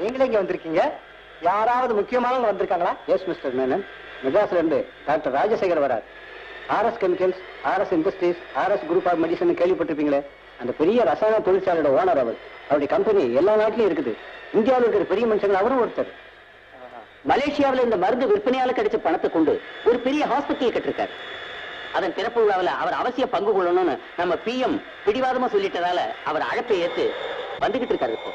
நீங்களே இங்க வந்திருக்கீங்க யாராவது முக்கியமானவங்க வந்திருக்காங்களா எஸ் மிஸ்டர் மேனன் மெட்ராஸ்ல இருந்து டாக்டர் ராஜசேகர் வரார் RS chemicals RS industries RS group of medicine கேள்விப்பட்டிருப்பீங்களே அந்த பெரிய ரசாயன தொழிற்சாலையோட ஓனர் அவர் அவருடைய கம்பெனி எல்லா நாட்டிலும் இருக்குது இந்தியாவில் இருக்கிற பெரிய மனுஷங்க அவரும் ஒருத்தர் மலேசியாவில் இந்த மருந்து விற்பனையால கிடைச்ச பணத்தை கொண்டு ஒரு பெரிய ஹாஸ்பிட்டல் கட்டிருக்காரு அதன் திறப்பு விழாவில் அவர் அவசிய பங்கு கொள்ளணும்னு நம்ம பிஎம் பிடிவாதமா சொல்லிட்டதால அவர் அழைப்பை ஏத்து வந்துகிட்டு இருக்காரு இப்போ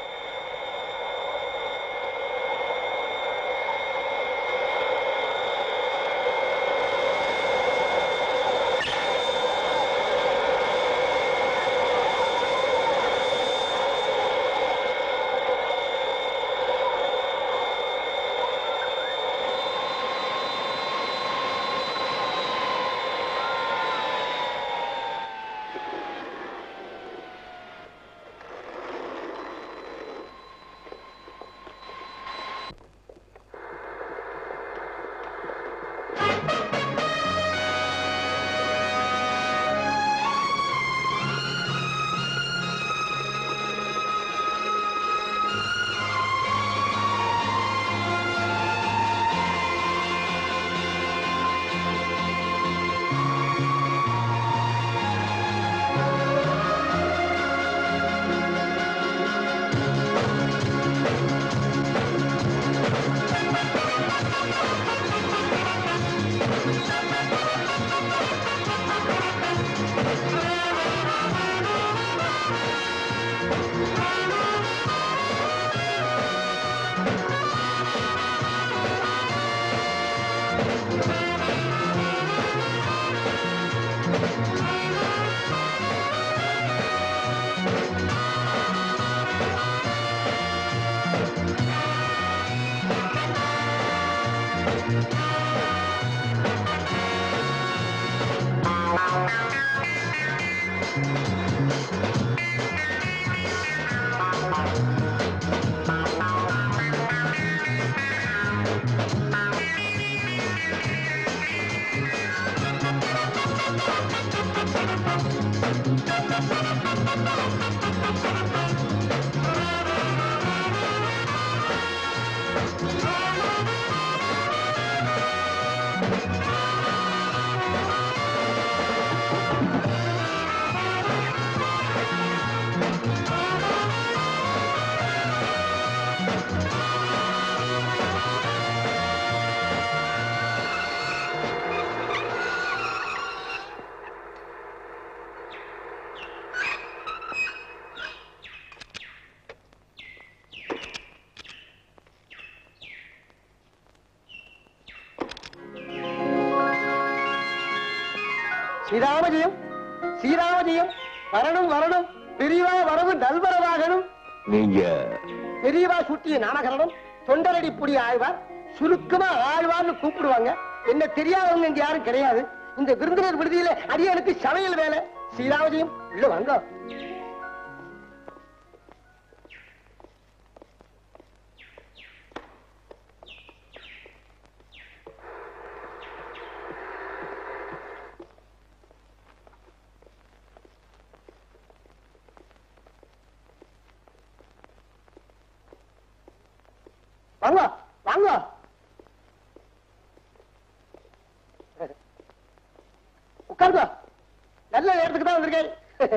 ஸ்ரீராமஜெயம் ஸ்ரீராமஜெயம் வரணும் வரணும் பெரியவா வரவு நல்வரவாகணும் நீங்க பெரியவா சுட்டிய நாமகரணம் தொண்டரடி புடி ஆழ்வார் சுருக்கமா ஆழ்வார்னு கூப்பிடுவாங்க என்ன தெரியாதவங்க இங்க யாரும் கிடையாது இந்த விருந்தினர் விடுதியில அடியனுக்கு சமையல் வேலை ஸ்ரீராமஜெயம் உள்ள வாங்க வாங்க வாங்க உட்காருங்க நல்ல நேரத்துக்கு தான் வந்திருக்கேன்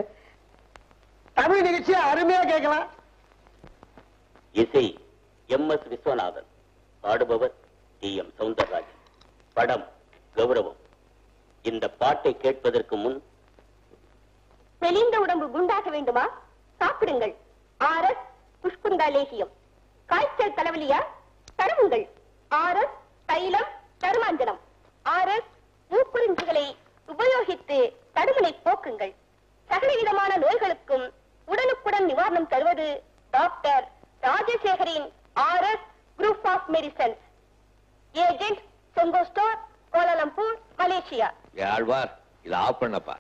தமிழ் நிகழ்ச்சியை அருமையா கேட்கலாம் இசை எம் எஸ் விஸ்வநாதன் பாடுபவர் டி எம் சவுந்தரராஜன் படம் கௌரவம் இந்த பாட்டை கேட்பதற்கு முன் மெலிந்த உடம்பு குண்டாக வேண்டுமா சாப்பிடுங்கள் ஆர்எஸ் புஷ்குந்தா லேகியம் காய்ச்சல் தலைவலியா தருவுங்கள் ஆர்எஸ் தைலம் தருமாஞ்சனம் ஆர்எஸ் மூக்குறிஞ்சுகளை உபயோகித்து தடுமனை போக்குங்கள் சகலவிதமான நோய்களுக்கும் உடனுக்குடன் நிவாரணம் தருவது டாக்டர் ராஜசேகரின் RS group of medicines agent செங்கோ ஸ்டோர் கோலாலம்பூர் மலேசியா ஆழ்வார் இதை ஆஃப் பண்ணப்பா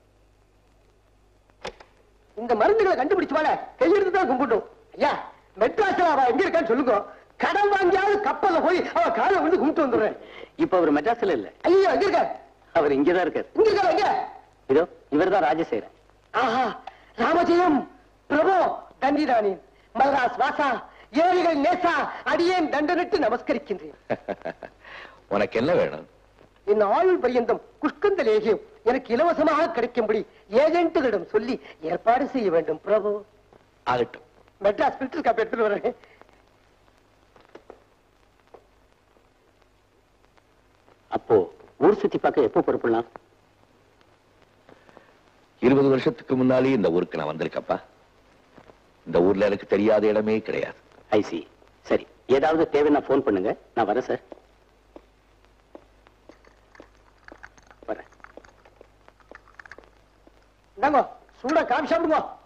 இந்த மருந்துகளை கண்டுபிடிச்சு வாழ கையெடுத்து தான் கும்பிட்டோம் ஐயா மெட்ராஸ்ல அவ எங்க இருக்கான்னு சொல்லுங்க கடன் வாங்கியாவது கப்பல்ல போய் அவ காலை வந்து கும்பிட்டு வந்துடுறேன் இப்ப அவர் மெட்ராஸ்ல இல்ல ஐயோ எங்க இருக்க அவர் இங்கதான் இருக்காரு இங்க இருக்காரு எங்க இதோ இவர்தான் ராஜசேகரன் ஆஹா ராமஜெயம் பிரபு தண்டிதானி மல்ராஸ் வாசா ஏழைகள் நேசா அடியேன் தண்டனிட்டு நமஸ்கரிக்கின்றேன் உனக்கு என்ன வேணும் என் ஆயுள் பரியந்தம் குஷ்கந்த லேகியம் எனக்கு இலவசமாக கிடைக்கும்படி ஏஜென்ட்டுகளிடம் சொல்லி ஏற்பாடு செய்ய வேண்டும் பிரபு ஆகட்டும் மெட்ராஸ் பில்டர் காப்பி எடுத்துட்டு வரேன் அப்போ ஊர் சுத்தி பார்க்க எப்போ பொறுப்புலாம் இருபது வருஷத்துக்கு முன்னாலே இந்த ஊருக்கு நான் வந்திருக்கப்பா இந்த ஊர்ல எனக்கு தெரியாத இடமே கிடையாது ஐசி சரி ஏதாவது தேவைன்னா ஃபோன் பண்ணுங்க நான் வரேன் சார் வரேன் இந்தாங்க சூடா காபி சாப்பிடுங்க